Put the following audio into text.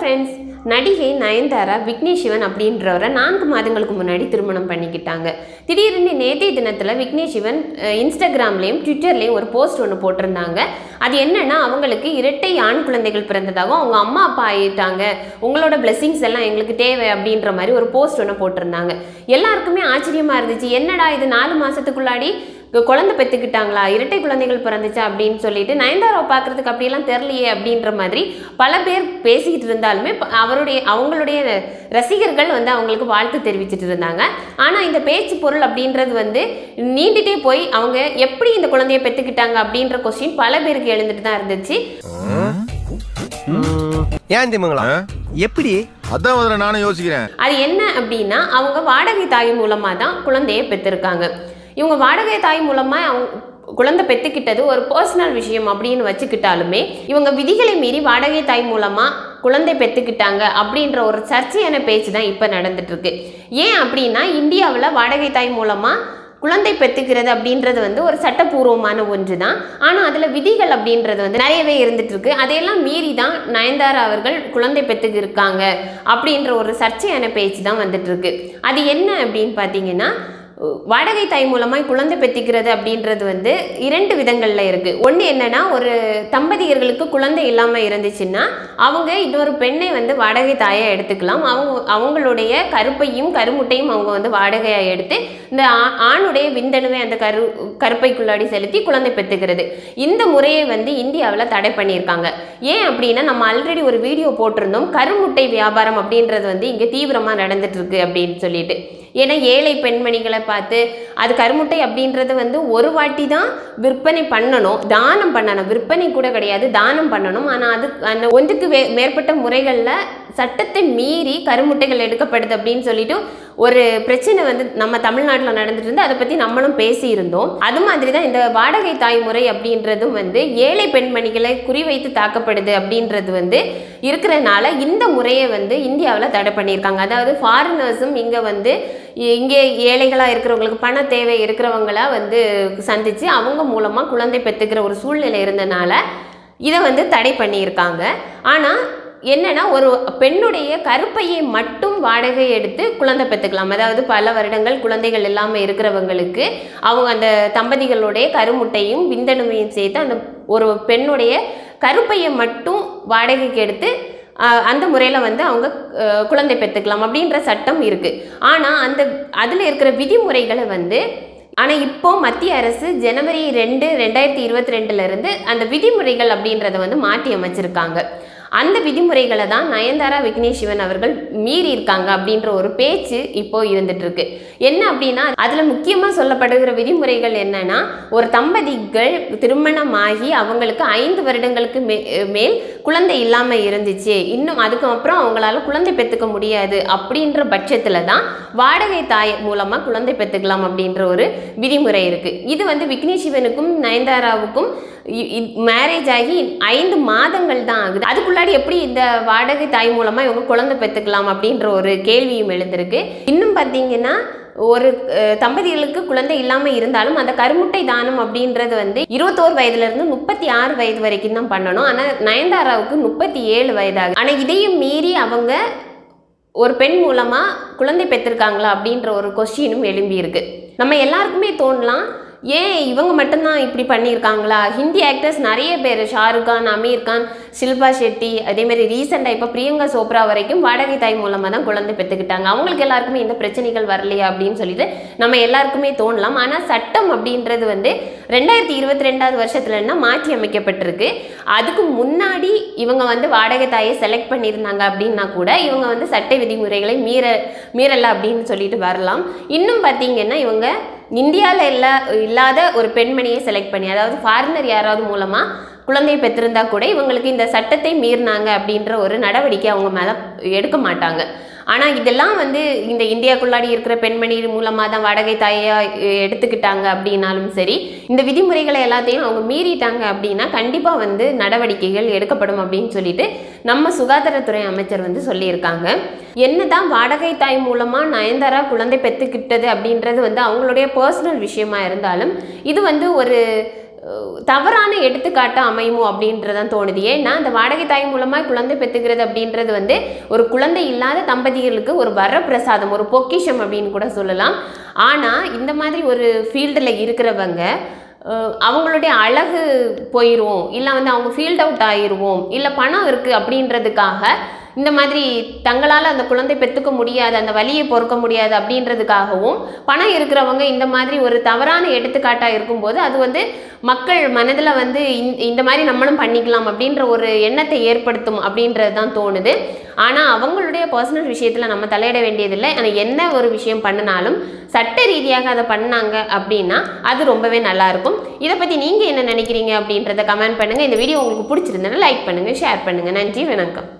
friends நடிகை நயன்தாரா விக்னேஷ் சிவன் அப்படின்றவரை நான்கு மாதங்களுக்கு முன்னாடி திருமணம் பண்ணிக்கிட்டாங்க திடீர்னு நேற்றைய தினத்தில் விக்னேஷ் சிவன் அஹ், இன்ஸ்டாகிராம்லேயும் ட்விட்டர்லேயும் ஒரு போஸ்ட் ஒன்று போட்டிருந்தாங்க அது என்னன்னா அவங்களுக்கு இரட்டை ஆண் குழந்தைகள் பிறந்ததாகவும் அவங்க அம்மா அப்பா ஆயிட்டாங்க உங்களோட பிளெஸிங்ஸ் எல்லாம் எங்களுக்கு தேவை அப்படின்ற மாதிரி ஒரு போஸ்ட் ஒன்று போட்டிருந்தாங்க எல்லாருக்குமே ஆச்சரியமாக இருந்துச்சு என்னடா இது நாலு மாதத்துக்குள்ளாடி குழந்தை பெற்றுக்கிட்டாங்களா இரட்டை குழந்தைகள் பிறந்துச்சா அப்படின்னு சொல்லிட்டு நயன்தாராவை பார்க்கறதுக்கு அப்படியெல்லாம் தெரிலையே அப்படின்ற மாதிரி பல பேர் பேசிக்கிட்டு இருந்தாலுமே ப- அவருடைய அவங்களுடைய ரசிகர்கள் வந்து அவங்களுக்கு வாழ்த்து தெரிவிச்சிட்டு இருந்தாங்க ஆனால் இந்த பேச்சு பொருள் அப்படின்றது வந்து நீண்டுட்டே போய் அவங்க எப்படி இந்த குழந்தைய பெற்றுக்கிட்டாங்க அப்படின்ற கொஸ்டின் பல பேருக்கு எழுந்துட்டு தான் இருந்துச்சு ஏன் திமுங்களா எப்படி அதான் முதல்ல நானும் யோசிக்கிறேன் அது என்ன அப்படின்னா அவங்க வாடகை தாய் மூலமாக தான் குழந்தைய பெற்றிருக்காங்க இவங்க வாடகை தாய் மூலமாக அவங்க குழந்தை பெற்றுக்கிட்டது ஒரு பர்சனல் விஷயம் அப்படின்னு வச்சுக்கிட்டாலுமே இவங்க விதிகளை மீறி வாடகை தாய் மூலமாக குழந்தை பெற்றுக்கிட்டாங்க அப்படின்ற ஒரு சர்ச்சையான பேச்சு தான் இப்போ நடந்துட்டு இருக்கு ஏன் அப்படின்னா இந்தியாவில் வாடகை தாய் மூலமாக குழந்தை பெற்றுக்கிறது அப்படின்றது வந்து ஒரு சட்டப்பூர்வமான ஒன்று தான் ஆனால் அதில் விதிகள் அப்படின்றது வந்து நிறையவே இருந்துட்டு இருக்கு அதையெல்லாம் மீறி தான் நயன்தாரா அவர்கள் குழந்தை பெற்றுக்கு இருக்காங்க அப்படின்ற ஒரு சர்ச்சையான பேச்சு தான் வந்துட்டு இருக்கு அது என்ன அப்படின்னு பார்த்தீங்கன்னா வாடகை தாய் மூலமாக குழந்தை பெற்றிக்கிறது அப்படின்றது வந்து இரண்டு விதங்களில் இருக்குது ஒன்று என்னன்னா ஒரு தம்பதியர்களுக்கு குழந்தை இல்லாமல் இருந்துச்சுன்னா அவங்க இன்னொரு பெண்ணை வந்து வாடகை தாயாக எடுத்துக்கலாம் அவங்க அவங்களுடைய கருப்பையும் கருமுட்டையும் அவங்க வந்து வாடகையாக எடுத்து இந்த ஆ- ஆணுடைய விந்தணுவை அந்த கரு கருப்பைக்குள்ளாடி செலுத்தி குழந்தை பெற்றுக்கிறது இந்த முறையை வந்து இந்தியாவில் தடை பண்ணியிருக்காங்க ஏன் அப்படின்னா நம்ம ஆல்ரெடி ஒரு வீடியோ போட்டிருந்தோம் கருமுட்டை வியாபாரம் அப்படின்றது வந்து இங்கே தீவிரமாக நடந்துட்டு இருக்கு அப்படின்னு சொல்லிட்டு ஏன்னா ஏழை பெண்மணிகளை பார்த்து அது கருமுட்டை அப்படின்றது வந்து ஒரு வாட்டி தான் விற்பனை பண்ணணும் தானம் பண்ணணும் விற்பனை கூட கிடையாது தானம் பண்ணணும் ஆனால் அது அந்த ஒன்றுக்கு வே மேற்பட்ட முறைகளில் சட்டத்தை மீறி கருமுட்டைகள் எடுக்கப்படுது அப்படின்னு சொல்லிட்டு ஒரு பிரச்சனை வந்து நம்ம தமிழ்நாட்டில் நடந்துட்டு இருந்து அதை பற்றி நம்மளும் பேசியிருந்தோம் அது மாதிரி தான் இந்த வாடகை தாய் முறை அப்படின்றதும் வந்து ஏழை பெண்மணிகளை குறிவைத்து தாக்கப்படுது அப்படின்றது வந்து இருக்கிறனால இந்த முறையை வந்து இந்தியாவில் தடை பண்ணியிருக்காங்க அதாவது ஃபாரினர்ஸும் இங்கே வந்து இ- இங்கே ஏழைகளாக இருக்கிறவங்களுக்கு பண தேவை இருக்கிறவங்கள வந்து சந்தித்து அவங்க மூலமாக குழந்தை பெற்றுக்கிற ஒரு சூழ்நிலை இருந்தனால இதை வந்து தடை பண்ணியிருக்காங்க ஆனால் என்னன்னா ஒரு பெண்ணுடைய கருப்பையை மட்டும் வாடகை எடுத்து குழந்தை பெற்றுக்கலாம் அதாவது பல வருடங்கள் குழந்தைகள் இல்லாமல் இருக்கிறவங்களுக்கு அவங்க அந்த தம்பதிகளுடைய கருமுட்டையும் விந்தணுவையும் சேர்த்து அந்த ஒரு பெண்ணுடைய கருப்பையை மட்டும் வாடகைக்கு எடுத்து ஆஹ், அந்த முறையில் வந்து அவங்க ஆஹ், குழந்தை பெற்றுக்கலாம் அப்படின்ற சட்டம் இருக்குது ஆனால் அந்த அதில் இருக்கிற விதிமுறைகளை வந்து ஆனால் இப்போ மத்திய அரசு ஜனவரி ரெண்டு ரெண்டாயிரத்தி இருபத்தி ரெண்டுலேருந்து அந்த விதிமுறைகள் அப்படின்றத வந்து மாற்றி அமைச்சிருக்காங்க அந்த விதிமுறைகளை தான் நயன்தாரா விக்னேஷ் சிவன் அவர்கள் மீறி இருக்காங்க அப்படின்ற ஒரு பேச்சு இப்போ இருந்துட்டு இருக்கு என்ன அப்படின்னா அதில் முக்கியமாக சொல்லப்படுகிற விதிமுறைகள் என்னன்னா ஒரு தம்பதிகள் திருமணமாகி அவங்களுக்கு ஐந்து வருடங்களுக்கு மே மேல் குழந்தை இல்லாமல் இருந்துச்சு இன்னும் அதுக்கப்புறம் அவங்களால குழந்தை பெற்றுக்க முடியாது அப்படின்ற பட்சத்தில் தான் வாடகை தாய் மூலமாக குழந்தை பெற்றுக்கலாம் அப்படின்ற ஒரு விதிமுறை இருக்குது இது வந்து விக்னேஷ் சிவனுக்கும் நயன்தாராவுக்கும் மேரேஜ் ஆகி ஐந்து மாதங்கள் தான் ஆகுது அதுக்குள்ளாடி எப்படி இந்த வாடகை தாய் மூலமாக இவங்க குழந்தை பெற்றுக்கலாம் அப்படின்ற ஒரு கேள்வியும் எழுந்திருக்கு இன்னும் பார்த்தீங்கன்னா ஒரு அஹ், தம்பதிகளுக்கு குழந்தை இல்லாமல் இருந்தாலும் அந்த கருமுட்டை தானம் அப்படின்றது வந்து இருபத்தோரு வயதுலேருந்து முப்பத்தி ஆறு வயது வரைக்கும் தான் பண்ணணும் ஆனால் நயன்தாராவுக்கு முப்பத்தி ஏழு வயதாகுது ஆனால் இதையும் மீறி அவங்க ஒரு பெண் மூலமாக குழந்தை பெற்றிருக்காங்களா அப்படின்ற ஒரு கொஸ்டினும் எழும்பி இருக்கு நம்ம எல்லாருக்குமே தோணலாம் ஏன் இவங்க மட்டும்தான் இப்படி பண்ணியிருக்காங்களா ஹிந்தி ஆக்டர்ஸ் நிறைய பேர் ஷாருக் கான் அமீர் கான் ஷில்பா ஷெட்டி அதே மாதிரி ரீசெண்டாக இப்போ பிரியங்கா சோப்ரா வரைக்கும் வாடகை தாய் மூலமாக தான் குழந்தை பெற்றுக்கிட்டாங்க அவங்களுக்கு எல்லாருக்குமே இந்த பிரச்சனைகள் வரலையா அப்படின்னு சொல்லிட்டு நம்ம எல்லாருக்குமே தோணலாம் ஆனால் சட்டம் அப்படின்றது வந்து ரெண்டாயிரத்தி இருபத்தி ரெண்டாவது வருஷத்துலன்னா மாற்றி அமைக்கப்பட்டிருக்கு அதுக்கு முன்னாடி இவங்க வந்து வாடகை தாயை செலக்ட் பண்ணியிருந்தாங்க அப்படின்னா கூட இவங்க வந்து சட்ட விதிமுறைகளை மீற மீறலை அப்படின்னு சொல்லிட்டு வரலாம் இன்னும் பார்த்தீங்கன்னா இவங்க இந்தியாவில் இல்ல இல்லாத ஒரு பெண்மணியை செலக்ட் பண்ணி அதாவது ஃபாரினர் யாராவது மூலமாக குழந்தையை பெற்றிருந்தா கூட இவங்களுக்கு இந்த சட்டத்தை மீறினாங்க அப்படின்ற ஒரு நடவடிக்கை அவங்க மேலே எடுக்க மாட்டாங்க ஆனால் இதெல்லாம் வந்து இந்த இந்தியாக்குள்ளாடி இருக்கிற பெண்மணி மூலமாக தான் வாடகை தாயாக எடுத்துக்கிட்டாங்க அப்படின்னாலும் சரி இந்த விதிமுறைகளை எல்லாத்தையும் அவங்க மீறிட்டாங்க அப்படின்னா கண்டிப்பாக வந்து நடவடிக்கைகள் எடுக்கப்படும் அப்படின்னு சொல்லிட்டு நம்ம சுகாதாரத்துறை அமைச்சர் வந்து சொல்லியிருக்காங்க என்னதான் வாடகை தாய் மூலமாக நயன்தாரா குழந்தை பெற்றுக்கிட்டது அப்படின்றது வந்து அவங்களுடைய பர்சனல் விஷயமா இருந்தாலும் இது வந்து ஒரு அஹ், தவறான எடுத்துக்காட்டு அமையுமோ அப்படின்றதான் தோணுது ஏன்னா இந்த வாடகை தாய் மூலமாக குழந்தை பெற்றுக்கிறது அப்படின்றது வந்து ஒரு குழந்தை இல்லாத தம்பதிகளுக்கு ஒரு வரப்பிரசாதம் ஒரு பொக்கிஷம் அப்படின்னு கூட சொல்லலாம் ஆனால் இந்த மாதிரி ஒரு ஃபீல்டில் இருக்கிறவங்க அஹ், அவங்களுடைய அழகு போயிடுவோம் இல்லை வந்து அவங்க ஃபீல்ட் அவுட் ஆயிடுவோம் இல்லை பணம் இருக்குது அப்படின்றதுக்காக இந்த மாதிரி தங்களால் அந்த குழந்தை பெற்றுக்க முடியாது அந்த வலியை பொறுக்க முடியாது அப்படின்றதுக்காகவும் பணம் இருக்கிறவங்க இந்த மாதிரி ஒரு தவறான எடுத்துக்காட்டாக இருக்கும்போது அது வந்து மக்கள் மனதில் வந்து இந்த- இந்த மாதிரி நம்மளும் பண்ணிக்கலாம் அப்படின்ற ஒரு எண்ணத்தை ஏற்படுத்தும் அப்படின்றது தான் தோணுது ஆனால் அவங்களுடைய பர்சனல் விஷயத்தில் நம்ம தலையிட வேண்டியதில்லை ஆனால் என்ன ஒரு விஷயம் பண்ணினாலும் சட்ட ரீதியாக அதை பண்ணாங்க அப்படின்னா அது ரொம்பவே நல்லா இருக்கும் இதை பற்றி நீங்கள் என்ன நினைக்கிறீங்க அப்படின்றத கமெண்ட் பண்ணுங்கள் இந்த வீடியோ உங்களுக்கு பிடிச்சிருந்தனா லைக் பண்ணுங்கள் ஷேர் பண்ணுங்கள் நன்றி வணக்கம்